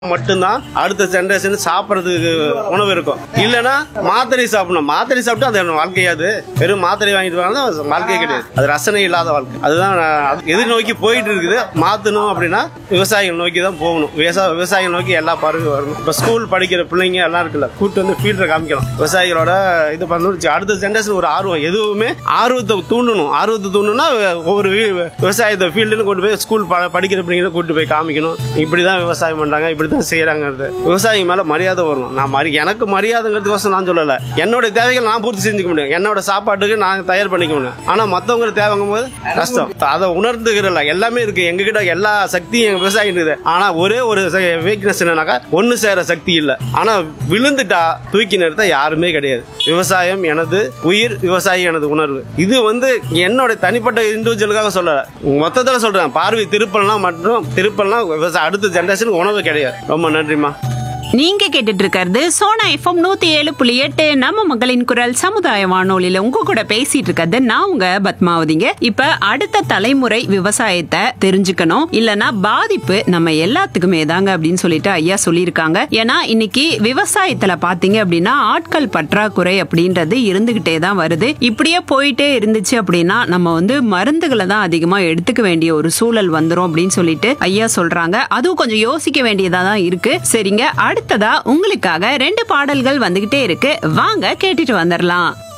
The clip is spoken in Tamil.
மட்டும்தான் அடுத்த ஜெனரேஷன் சாப்பிடறதுக்கு உணவு இருக்கும் இல்லனா மாத்திரை சாப்பிடணும் மாத்திரை சாப்பிட்டு அது வாழ்க்கையாது வெறும் மாத்திரை வாங்கிட்டு வாங்க வாழ்க்கை கிடையாது அது ரசனை இல்லாத வாழ்க்கை அதுதான் நான் அது எதிர்நோக்கி போயிட்டு இருக்குது மாத்தணும் அப்படின்னா விவசாயிகள் நோக்கி தான் போகணும் விவசாய விவசாயிகள் நோக்கி எல்லா பறவை வரணும் இப்ப ஸ்கூல் படிக்கிற பிள்ளைங்க எல்லாம் இருக்குல்ல கூட்டு வந்து ஃபீல்ட காமிக்கலாம் விவசாயிகளோட இது பண்ணணும் அடுத்த ஜெனரேஷன் ஒரு ஆர்வம் எதுவுமே ஆர்வத்தை தூண்டணும் ஆர்வத்தை தூண்டணும்னா ஒவ்வொரு வீ- விவசாயத்தை ஃபீல்டுன்னு கொண்டு போய் ஸ்கூல் ப- படிக்கிற பிள்ளைங்களை கூட்டு போய் காமிக்கணும் இப்படிதான் விவசாயம் பண்றாங்க இப்படிதான் செய்யறாங்கிறது விவசாயி மேல மரியாதை வரணும் நான் மரி எனக்கு மரியாதைங்கிறதுக்கோசம் நான் சொல்லல என்னோட தேவைகள் நான் பூர்த்தி செஞ்சுக்க முடியும் என்னோட சாப்பாட்டுக்கு நான் தயார் பண்ணிக்க முடியும் ஆனா மத்தவங்க தேவைங்கும் போது கஷ்டம் அதை உணர்ந்துக்கிறல எல்லாமே இருக்கு எங்க கிட்ட எல்லா சக்தியும் எங்க விவசாயம் இருக்குது ஆனா ஒரே ஒரு வீக்னஸ் என்னன்னாக்கா ஒண்ணு சேர சக்தி இல்ல ஆனா விழுந்துட்டா தூக்கி நிறுத்த யாருமே கிடையாது விவசாயம் எனது உயிர் விவசாயி எனது உணர்வு இது வந்து என்னோட தனிப்பட்ட இண்டிவிஜுவலுக்காக சொல்லல மொத்தத்துல சொல்றேன் பார்வை திருப்பல்லாம் மற்றும் திருப்பல்லாம் விவசாய அடுத்த ஜெனரேஷனுக்கு உணவு கிடையாது ரொம்ப நன்றிம்மா நீங்க கேட்டுட்டு இருக்கிறது சோனா எஃப்எம் நூத்தி ஏழு புள்ளி எட்டு நம்ம மக்களின் குரல் சமுதாய வானொலியில உங்க கூட பேசிட்டு இருக்கிறது நான் உங்க பத்மாவதிங்க இப்ப அடுத்த தலைமுறை விவசாயத்தை தெரிஞ்சுக்கணும் இல்லனா பாதிப்பு நம்ம எல்லாத்துக்குமே தாங்க அப்படின்னு சொல்லிட்டு ஐயா சொல்லியிருக்காங்க ஏன்னா இன்னைக்கு விவசாயத்துல பாத்தீங்க அப்படின்னா ஆட்கள் பற்றாக்குறை அப்படின்றது இருந்துகிட்டே தான் வருது இப்படியே போயிட்டே இருந்துச்சு அப்படின்னா நம்ம வந்து மருந்துகளை தான் அதிகமா எடுத்துக்க வேண்டிய ஒரு சூழல் வந்துரும் அப்படின்னு சொல்லிட்டு ஐயா சொல்றாங்க அதுவும் கொஞ்சம் யோசிக்க வேண்டியதா தான் இருக்கு சரிங்க அடுத்ததா உங்களுக்காக ரெண்டு பாடல்கள் வந்துகிட்டே இருக்கு வாங்க கேட்டுட்டு வந்துடலாம்